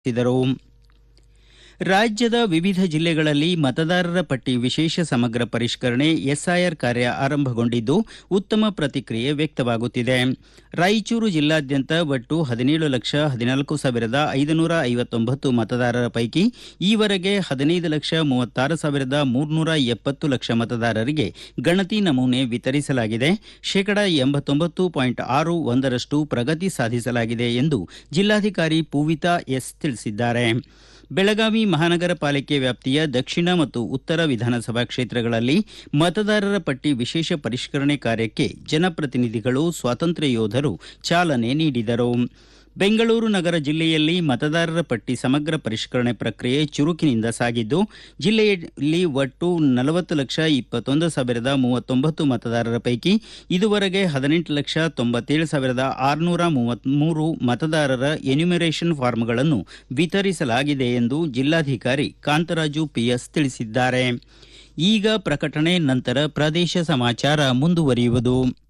ತಿಳಿಸಿದರು ರಾಜ್ಯದ ವಿವಿಧ ಜಿಲ್ಲೆಗಳಲ್ಲಿ ಮತದಾರರ ಪಟ್ಟಿ ವಿಶೇಷ ಸಮಗ್ರ ಪರಿಷ್ಕರಣೆ ಎಸ್ಐಆರ್ ಕಾರ್ಯ ಆರಂಭಗೊಂಡಿದ್ದು ಉತ್ತಮ ಪ್ರತಿಕ್ರಿಯೆ ವ್ಯಕ್ತವಾಗುತ್ತಿದೆ ರಾಯಚೂರು ಜಿಲ್ಲಾದ್ಯಂತ ಒಟ್ಟು ಹದಿನೇಳು ಲಕ್ಷ ಹದಿನಾಲ್ಕು ಸಾವಿರದ ಐದುನೂರ ಐವತ್ತೊಂಬತ್ತು ಮತದಾರರ ಪೈಕಿ ಈವರೆಗೆ ಹದಿನೈದು ಲಕ್ಷ ಮೂವತ್ತಾರು ಸಾವಿರದ ಮೂರ್ನೂರ ಎಪ್ಪತ್ತು ಲಕ್ಷ ಮತದಾರರಿಗೆ ಗಣತಿ ನಮೂನೆ ವಿತರಿಸಲಾಗಿದೆ ಶೇಕಡಾ ಎಂಬತ್ತೊಂಬತ್ತು ಪಾಯಿಂಟ್ ಆರು ಒಂದರಷ್ಟು ಪ್ರಗತಿ ಸಾಧಿಸಲಾಗಿದೆ ಎಂದು ಜಿಲ್ಲಾಧಿಕಾರಿ ಪೂವಿತಾ ಎಸ್ ತಿಳಿಸಿದ್ದಾರೆ ಬೆಳಗಾವಿ ಮಹಾನಗರ ಪಾಲಿಕೆ ವ್ಯಾಪ್ತಿಯ ದಕ್ಷಿಣ ಮತ್ತು ಉತ್ತರ ವಿಧಾನಸಭಾ ಕ್ಷೇತ್ರಗಳಲ್ಲಿ ಮತದಾರರ ಪಟ್ಟಿ ವಿಶೇಷ ಪರಿಷ್ಕರಣೆ ಕಾರ್ಯಕ್ಕೆ ಜನಪ್ರತಿನಿಧಿಗಳು ಸ್ವಾತಂತ್ರ್ಯ ಯೋಧರು ಚಾಲನೆ ನೀಡಿದರು ಬೆಂಗಳೂರು ನಗರ ಜಿಲ್ಲೆಯಲ್ಲಿ ಮತದಾರರ ಪಟ್ಟಿ ಸಮಗ್ರ ಪರಿಷ್ಕರಣೆ ಪ್ರಕ್ರಿಯೆ ಚುರುಕಿನಿಂದ ಸಾಗಿದ್ದು ಜಿಲ್ಲೆಯಲ್ಲಿ ಒಟ್ಟು ನಲವತ್ತು ಲಕ್ಷ ಇಪ್ಪತ್ತೊಂದು ಸಾವಿರದ ಮೂವತ್ತೊಂಬತ್ತು ಮತದಾರರ ಪೈಕಿ ಇದುವರೆಗೆ ಹದಿನೆಂಟು ಲಕ್ಷ ತೊಂಬತ್ತೇಳು ಸಾವಿರದ ಆರುನೂರ ಮೂವತ್ಮೂರು ಮತದಾರರ ಎನ್ಯುಮರೇಷನ್ ಫಾರ್ಮ್ಗಳನ್ನು ವಿತರಿಸಲಾಗಿದೆ ಎಂದು ಜಿಲ್ಲಾಧಿಕಾರಿ ಕಾಂತರಾಜು ಪಿಎಸ್ ತಿಳಿಸಿದ್ದಾರೆ ಈಗ ಪ್ರಕಟಣೆ ನಂತರ ಪ್ರದೇಶ ಸಮಾಚಾರ ಮುಂದುವರಿಯುವುದು